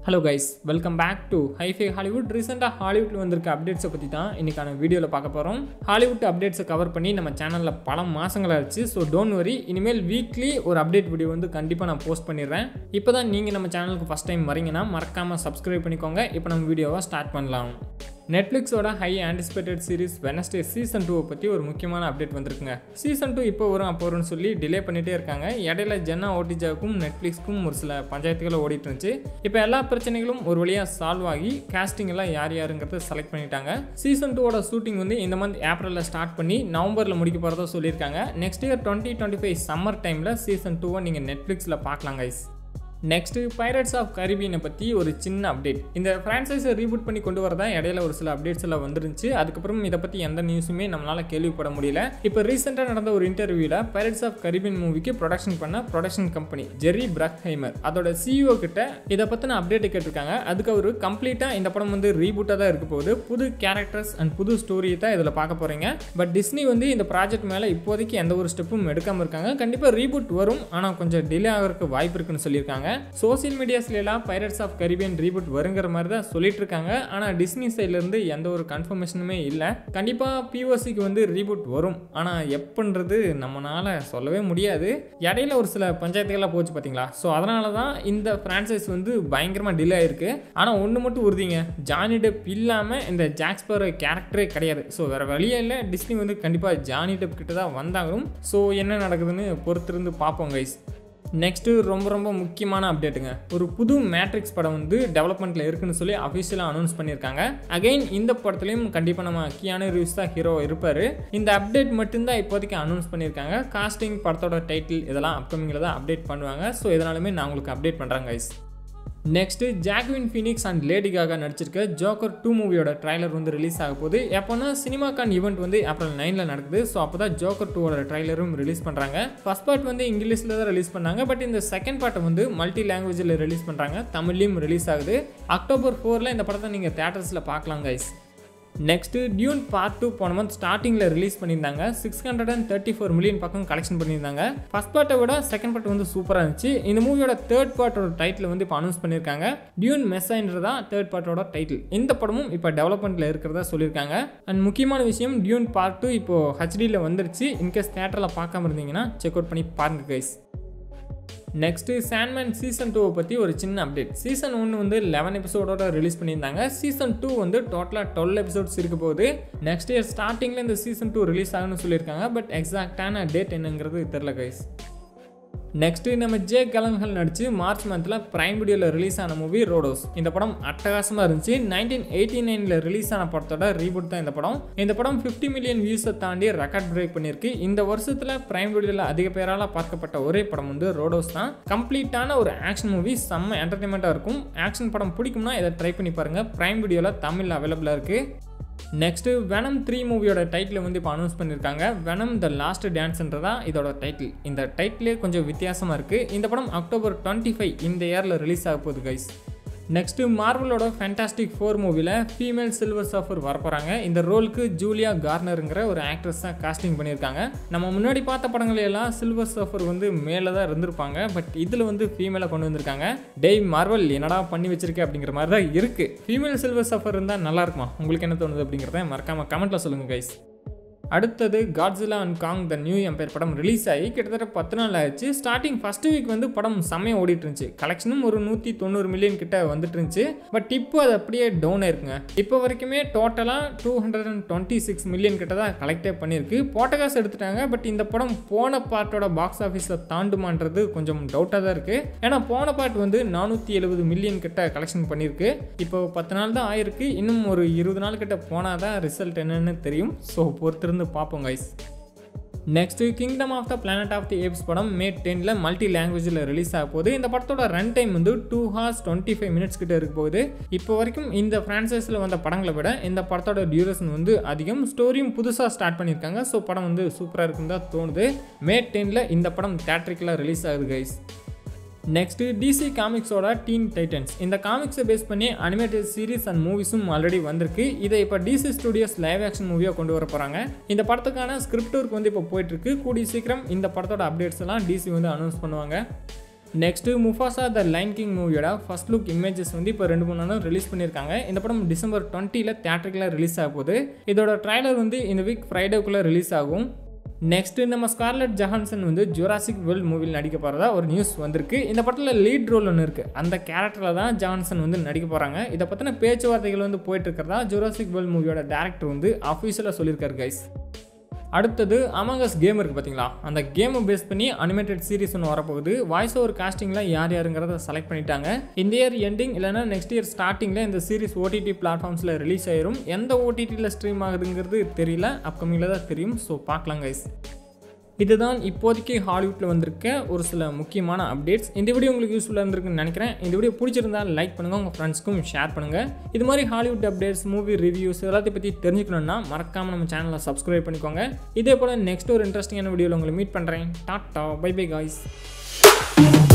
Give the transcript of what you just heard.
hello guys welcome back to hi fi Hollywood ரீசெண்டாக ஹாலிவுட்டில் வந்திருக்க அப்டேட்ஸை பற்றி தான் இன்றைக்கான வீடியோவில் பார்க்க போகிறோம் ஹாலிவுட் அப்டேட்ஸை கவர் பண்ணி நம்ம சேனலில் பல மாதங்கள் ஆச்சு ஸோ டோன்ட் வரி இனிமேல் வீக்லி ஒரு அப்டேட் வீடியோ வந்து கண்டிப்பாக நான் போஸ்ட் பண்ணிடுறேன் இப்போ தான் நீங்கள் நம்ம சேனலுக்கு ஃபஸ்ட் டைம் வரீங்கன்னா மறக்காமல் சப்ஸ்கிரைப் பண்ணிக்கோங்க இப்போ நம்ம வீடியோவை ஸ்டார்ட் பண்ணலாம் நெட்ஃப்ளிக்ஸோட high anticipated series Wednesday season டூவை பற்றி ஒரு முக்கியமான அப்டேட் வந்திருக்குங்க சீசன் டூ இப்போ வரும் அப்போ வரும்னு சொல்லி டிலே பண்ணிகிட்டே இருக்காங்க இடையில ஜென்னா ஓடிஜாவுக்கும் நெட்ஃப்ளிக்ஸ்க்கும் ஒரு சில பஞ்சாயத்துகளை ஓடிட்டு இருந்துச்சு இப்போ எல்லா பிரச்சனைகளும் ஒரு வழியாக சால்வ் ஆகி casting எல்லாம் யார் யாருங்கிறத செலக்ட் பண்ணிட்டாங்க சீசன் டூவோட ஷூட்டிங் வந்து இந்த மந்த் ஏப்ரலில் ஸ்டார்ட் பண்ணி நவம்பரில் முடிக்க போகிறதா சொல்லியிருக்காங்க next year twenty twenty five summer டைமில் சீசன் டூவை நீங்கள் நெட்ஃப்ளிக்ஸில் பார்க்கலாம் கைஸ் நெக்ஸ்ட் பைரட்ஸ் ஆஃப் கரிபியனை பற்றி ஒரு சின்ன அப்டேட் இந்த ஃப்ரான்ச்சைஸை ரீபூட் பண்ணி கொண்டு வரதா இடையில ஒரு சில அப்டேட்ஸ் எல்லாம் வந்துருந்துச்சு அதுக்கப்புறம் இதை பற்றி எந்த நியூஸுமே நம்மளால் கேள்விப்பட முடியல இப்போ ரீசெண்டாக நடந்த ஒரு இன்டர்வியூவில் பைரட்ஸ் ஆஃப் கரிபியன் மூவிக்கு ப்ரொடக்ஷன் பண்ண ப்ரொடக்ஷன் கம்பெனி ஜெர்ரி பிரக்ஹைமர் அதோட சிஇஓ கிட்ட இதை பற்றின அப்டேட் கேட்டிருக்காங்க அதுக்கு அவர் கம்ப்ளீட்டாக இந்த படம் வந்து ரீபூட்டாக தான் இருக்க போகுது புது கேரக்டர்ஸ் அண்ட் புது ஸ்டோரியை தான் இதில் பார்க்க போகிறீங்க பட் டிஸ்னி வந்து இந்த ப்ராஜெக்ட் மேலே இப்போதைக்கு எந்த ஒரு ஸ்டெப்பும் எடுக்காமல் இருக்காங்க கண்டிப்பாக ரீபூட் வரும் ஆனால் கொஞ்சம் டிலே ஆகிறதுக்கு வாய்ப்பு இருக்குன்னு சொல்லியிருக்காங்க சோசியல் மீடியாஸ்ல எல்லாம் பைரட்ஸ் ஆஃப் கரிபியன் ரீபூட் வருங்கிற மாதிரி தான் சொல்லிட்டு இருக்காங்க ஆனால் டிஸ்னி சைட்லேருந்து எந்த ஒரு கன்ஃபர்மேஷனுமே இல்லை கண்டிப்பாக பிஓசிக்கு வந்து ரீபூட் வரும் ஆனால் எப்பன்றது நம்மளால சொல்லவே முடியாது இடையில ஒரு சில பஞ்சாயத்துகள்லாம் போச்சு பார்த்தீங்களா ஸோ அதனால தான் இந்த ஃப்ரான்ச்சைஸ் வந்து பயங்கரமாக டிலே ஆயிருக்கு ஆனால் ஒன்று மட்டும் உறுதிங்க ஜானி டெப் இல்லாமல் இந்த ஜாக்ஸ்பர் கேரக்டரே கிடையாது ஸோ வேறு வழியே இல்லை டிஸ்னி வந்து கண்டிப்பாக ஜானி டெப் கிட்ட தான் வந்தாலும் ஸோ என்ன நடக்குதுன்னு பொறுத்திருந்து பார்ப்போம் கைஸ் நெக்ஸ்ட்டு ரொம்ப ரொம்ப முக்கியமான அப்டேட்டுங்க ஒரு புது மேட்ரிக்ஸ் படம் வந்து டெவலப்மெண்ட்டில் இருக்குன்னு சொல்லி அஃபிஷியலாக அனௌன்ஸ் பண்ணியிருக்காங்க அகைன் இந்த படத்துலையும் கண்டிப்பாக நம்ம கியானு ரிவ்ஸ் தான் ஹீரோ இருப்பார் இந்த அப்டேட் மட்டும்தான் இப்போதைக்கு அனௌன்ஸ் பண்ணியிருக்காங்க காஸ்டிங் படத்தோட டைட்டில் இதெல்லாம் அப்கமிங்கில் தான் அப்டேட் பண்ணுவாங்க ஸோ இதனாலுமே நான் உங்களுக்கு அப்டேட் பண்ணுறேன் guys next Joaquin Phoenix and Lady Gaga நடிச்சிருக்க ஜோக்கர் டூ மூவியோட ட்ரைலர் வந்து ரிலீஸ் ஆக போகுது எப்போனா சினிமா கான் ஈவெண்ட் வந்து ஏப்ரல் நைனில் நடக்குது ஸோ அப்போ தான் ஜோக்கர் டூவோட ட்ரைலரும் ரிலீஸ் பண்ணுறாங்க ஃபர்ஸ்ட் பார்ட் வந்து இங்கிலீஷில் தான் ரிலீஸ் பண்ணாங்க பட் இந்த செகண்ட் பார்ட்டை வந்து மல்டி லாங்குவேஜில் ரிலீஸ் பண்ணுறாங்க தமிழ்லையும் ரிலீஸ் ஆகுது அக்டோபர் ஃபோரில் இந்த படத்தை நீங்கள் தேட்டர்ஸில் பார்க்கலாம் guys next Dune part two போன மந்த் ஸ்டார்டிங்கில் ரிலீஸ் பண்ணியிருந்தாங்க six hundred and thirty four million பக்கம் கலெக்ஷன் பண்ணியிருந்தாங்க ஃபர்ஸ்ட் பார்ட்டை விட செகண்ட் பார்ட் வந்து சூப்பராக இருந்துச்சு இந்த மூவியோட தேர்ட் பார்ட்டோட டைட்டில் வந்து இப்போ அனௌன்ஸ் பண்ணியிருக்காங்க டியூன் மெஸ்ஸைன்றதா தேர்ட் பார்ட்டோட டைட்டில் இந்த படமும் இப்போ டெவலப்மெண்ட்டில் இருக்கிறதா சொல்லியிருக்காங்க அண்ட் முக்கியமான விஷயம் டியூன் பார்ட் டூ இப்போ ஹெச்டியில் வந்துருச்சு இன்கேஸ் தேட்டரில் பார்க்காம இருந்தீங்கன்னா செக் அவுட் பண்ணி பாருங்க கைஸ் நெக்ஸ்ட்டு சாண்ட்மேன் சீசன் டூவை பற்றி ஒரு சின்ன அப்டேட் சீசன் ஒன்று வந்து லெவன் எபிசோடோட ரிலீஸ் பண்ணியிருந்தாங்க சீசன் டூ வந்து டோட்டலாக டுவெல் எபிசோட்ஸ் இருக்க போகுது நெக்ஸ்ட் இயர் ஸ்டார்டிங்கில் இந்த சீசன் டூ ரிலீஸ் ஆகுன்னு சொல்லியிருக்காங்க பட் எக்ஸாக்டான டேட் என்னங்கிறது தெரில கைஸ் நெக்ஸ்ட்டு நம்ம ஜே கலன்ஹல் நடிச்சு மார்ச் மந்தில் பிரைம் வீடியோவில் ரிலீஸ் ஆன மூவி ரோடோஸ் இந்த படம் அட்டகாசமாக இருந்துச்சு நைன்டீன் எயிட்டி நைனில் ரிலீஸ் ஆன படத்தோட ரீபூட் தான் இந்த படம் இந்த படம் ஃபிஃப்டி மில்லியன் வியூஸை தாண்டி ரெக்கார்ட் பிரேக் பண்ணியிருக்கு இந்த வருஷத்தில் பிரைம் வீடியோவில் அதிக பேரால் பார்க்கப்பட்ட ஒரே படம் வந்து ரோடோஸ் தான் கம்ப்ளீட்டான ஒரு ஆக்ஷன் மூவி செம்ம என்டர்டைன்மெண்ட்டாக இருக்கும் ஆக்ஷன் படம் பிடிக்கும்னா இதை ட்ரை பண்ணி பாருங்கள் பிரைம் வீடியோவில் தமிழ் அவைலபிளாக இருக்குது நெக்ஸ்ட்டு வெனம் த்ரீ மூவியோட டைட்டில் வந்து இப்போ அனௌன்ஸ் பண்ணியிருக்காங்க வெனம் த லாஸ்ட் டான்ஸ்ன்றதா இதோட டைட்டில் இந்த டைட்டிலே கொஞ்சம் வித்தியாசமாக இருக்குது இந்த படம் அக்டோபர் டுவெண்ட்டி ஃபைவ் இந்த இயரில் ரிலீஸ் ஆக போகுது கைஸ் நெக்ஸ்ட்டு மார்வலோட ஃபேண்டாஸ்டிக் ஃபோர் மூவியில் ஃபீமேல் சில்வர் சஃபர் வரப்போகிறாங்க இந்த ரோலுக்கு ஜூலியா கார்னருங்கிற ஒரு ஆக்ட்ரஸ் தான் காஸ்டிங் பண்ணியிருக்காங்க நம்ம முன்னாடி பார்த்த படங்கள் எல்லாம் சில்வர் சஃபர் வந்து மேலே தான் இருந்திருப்பாங்க பட் இதில் வந்து ஃபீமேலை கொண்டு வந்திருக்காங்க டெய் மார்வல் என்னடா பண்ணி வச்சிருக்க அப்படிங்கிற மாதிரி தான் இருக்குது ஃபீமேல் சில்வர் சஃபர் இருந்தால் நல்லா இருக்குமா உங்களுக்கு என்ன தோணுது அப்படிங்கிறத மறக்காமல் கமெண்ட்டில் சொல்லுங்கள் கைஸ் அடுத்தது Godzilla and Kong the new empire படம் ரிலீஸ் ஆகி கிட்டத்தட்ட பத்து நாள் ஆயிடுச்சு ஸ்டார்டிங் ஃபர்ஸ்ட் வீக் வந்து படம் செம்மையாக ஓடிட்டு இருந்துச்சு கலெக்ஷனும் ஒரு நூற்றி தொண்ணூறு மில்லியன் கிட்ட வந்துட்டு இருந்துச்சு பட் இப்போ அது அப்படியே டவுன் ஆயிருக்குங்க இப்போ வரைக்குமே டோட்டலாக two hundred and twenty six million கிட்ட தான் கலெக்டே பண்ணியிருக்கு போட்ட காசு எடுத்துட்டாங்க பட் இந்த படம் போன பார்ட்டோட பாக்ஸ் ஆஃபீஸில் தாண்டுமான்றது கொஞ்சம் டவுட்டாக தான் இருக்குது ஏன்னா போன பார்ட் வந்து நானூற்றி எழுபது மில்லியன் கிட்ட கலெக்ஷன் பண்ணியிருக்கு இப்போ பத்து நாள் தான் ஆயிருக்கு இன்னும் ஒரு இருபது நாள் கிட்ட போனால் தான் ரிசல்ட் என்னன்னு தெரியும் ஸோ பொறுத்திருந்து பார்ப்போம் guys next kingdom of the planet of the apes படம் மே டென்னில் மல்டி லாங்குவேஜில் ரிலீஸ் ஆக போகுது இந்த படத்தோட ரன் டைம் வந்து two hours twenty five minutes கிட்ட இருக்க போகுது இப்போ வரைக்கும் இந்த ஃப்ரான்ச்சைஸில் வந்த படங்களை விட இந்த படத்தோட டியூரேஷன் வந்து அதிகம் ஸ்டோரியும் புதுசாக ஸ்டார்ட் பண்ணியிருக்காங்க ஸோ படம் வந்து சூப்பராக இருக்குன்னு தான் தோணுது மே டென்னில் இந்த படம் தேட்ரிக்கலாக ரிலீஸ் ஆகுது கைஸ் நெக்ஸ்ட்டு டிசி காமிக்ஸோட டீன் டைட்டன்ஸ் இந்த காமிக்ஸை பேஸ் பண்ணி அனிமேட்டட் சீரிஸ் அண்ட் மூவிஸும் ஆல்ரெடி வந்திருக்கு இதை இப்போ டிசி ஸ்டுடியோஸ் லைவ் ஆக்ஷன் மூவியாக கொண்டு வர போகிறாங்க இந்த படத்துக்கான ஸ்கிரிப்ட் ஒர்க் வந்து இப்போ போயிட்டுருக்கு கூடிய சீக்கிரம் இந்த படத்தோட அப்டேட்ஸ் எல்லாம் டிசி வந்து அனௌன்ஸ் பண்ணுவாங்க next Mufasa the Lion King மூவியோட ஃபர்ஸ்ட் லுக் இமேஜஸ் வந்து இப்போ ரெண்டு மூணு நாளும் ரிலீஸ் பண்ணியிருக்காங்க இந்த படம் டிசம்பர் டுவெண்ட்டியில் தேட்டருக்குள்ள ரிலீஸ் ஆக போகுது இதோட ட்ரைலர் வந்து இந்த வீக் ஃப்ரைடேக்குள்ளே ரிலீஸ் ஆகும் நெக்ஸ்ட்டு நம்ம ஸ்கார்லெட் ஜஹான்சன் வந்து ஜுராசிக் வேர்ல்ட் மூவியில் நடிக்க போகிறதா ஒரு நியூஸ் வந்திருக்கு இந்த படத்தில் லீட் ரோல் ஒன்று இருக்குது அந்த கேரக்டரில் தான் ஜான்சன் வந்து நடிக்க போகிறாங்க இதை பற்றின பேச்சுவார்த்தைகள் வந்து போயிட்டு இருக்கிறதா ஜுராசிக் வேர்ல்ட் மூவியோட டேரக்டர் வந்து அஃபீஷியலாக சொல்லியிருக்காரு கைஸ் அடுத்தது அமங்கஸ் கேம் இருக்குது பார்த்தீங்களா அந்த கேமை பேஸ் பண்ணி அனிமேட்டட் சீரிஸ் ஒன்று வரப்போகுது வாய்ஸ் ஓவர் காஸ்டிங்கில் யார் யாருங்கிறத செலக்ட் பண்ணிட்டாங்க இந்த இயர் எண்டிங் இல்லைனா நெக்ஸ்ட் இயர் ஸ்டார்டிங்கில் இந்த சீரிஸ் ஓடிடி பிளாட்ஃபார்ம்ஸில் ரிலீஸ் ஆயிரும் எந்த ஓடிடியில் ஸ்ட்ரீம் ஆகுதுங்கிறது தெரியல அப்கமிங்கில் தான் தெரியும் ஸோ பார்க்கலாம் கைஸ் இதுதான் இப்போதைக்கு ஹாலிவுட்டில் வந்திருக்க ஒரு சில முக்கியமான அப்டேட்ஸ் இந்த வீடியோ உங்களுக்கு யூஸ்ஃபுல்லாக இருந்திருக்குன்னு நினைக்கிறேன் இந்த வீடியோ பிடிச்சிருந்தா லைக் பண்ணுங்கள் உங்கள் ஃப்ரெண்ட்ஸ்க்கும் ஷேர் பண்ணுங்கள் இது மாதிரி ஹாலிவுட் அப்டேட்ஸ் மூவி ரிவ்யூஸ் எல்லாத்தையும் பற்றி தெரிஞ்சுக்கணுன்னா மறக்காமல் நம்ம சேனலை சப்ஸ்கிரைப் பண்ணிக்கோங்க இதே போல் நெக்ஸ்ட் ஒரு இன்ட்ரெஸ்டிங்கான வீடியோவில் உங்களை மீட் பண்ணுறேன் டாட்டா பை பை காய்ஸ்